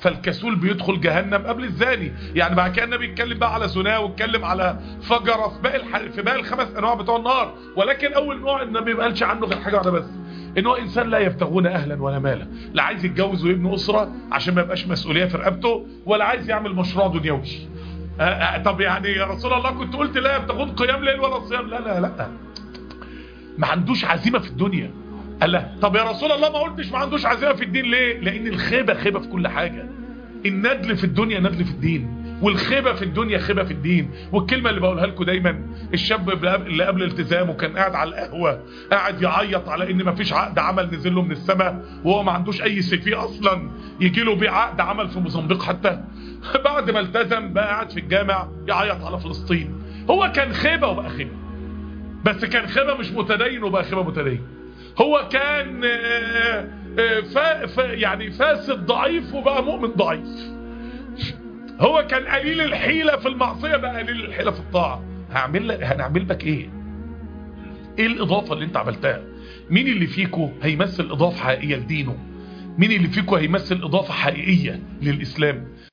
فالكسول بيدخل جهنم قبل الزاني يعني بعد كده النبي يتكلم بقى على زنا ويتكلم على فجرة في باقي الح... في باقي الخمس انواع بتوع النار ولكن اول نوع النبي ما قالش عنه غير حاجه واحده بس ان هو انسان لا يبتغون اهلا ولا مالا لا عايز يتجوز ويبني اسره عشان ما يبقاش مسؤوليه في رقبته ولا عايز يعمل مشروع دنيوي آه آه طب يعني يا رسول الله كنت قلت لا يبتغون قيام ليل ولا صيام لا لا لا ما عندوش عزيمه في الدنيا قال لا طب يا رسول الله ما قلتش ما عندوش عزيمه في الدين ليه لان الخيبه خيبه في كل حاجه الندل في الدنيا ندل في الدين والخيبه في الدنيا خيبه في الدين والكلمه اللي بقولها لكم دايما الشاب اللي قبل التزامه كان قاعد على القهوه قاعد يعيط على ان مفيش عقد عمل نزل له من السماء وهو ما عندوش اي سي في اصلا يجي له بيه عقد عمل في موزمبيق حتى بعد ما التزم بقى قاعد في الجامع يعيط على فلسطين هو كان خيبه وبقى خيبه بس كان خيبه مش متدين وبقى خيبه متدين هو كان آه، آه، فا فا يعني فاسد ضعيف وبقى مؤمن ضعيف هو كان قليل الحيلة في المعصية بقى قليل الحيلة في الطاعة هعمل لك هنعمل لك ايه ايه الاضافة اللي انت عملتها مين اللي فيكو هيمثل اضافة حقيقية لدينه مين اللي فيكو هيمثل اضافة حقيقية للاسلام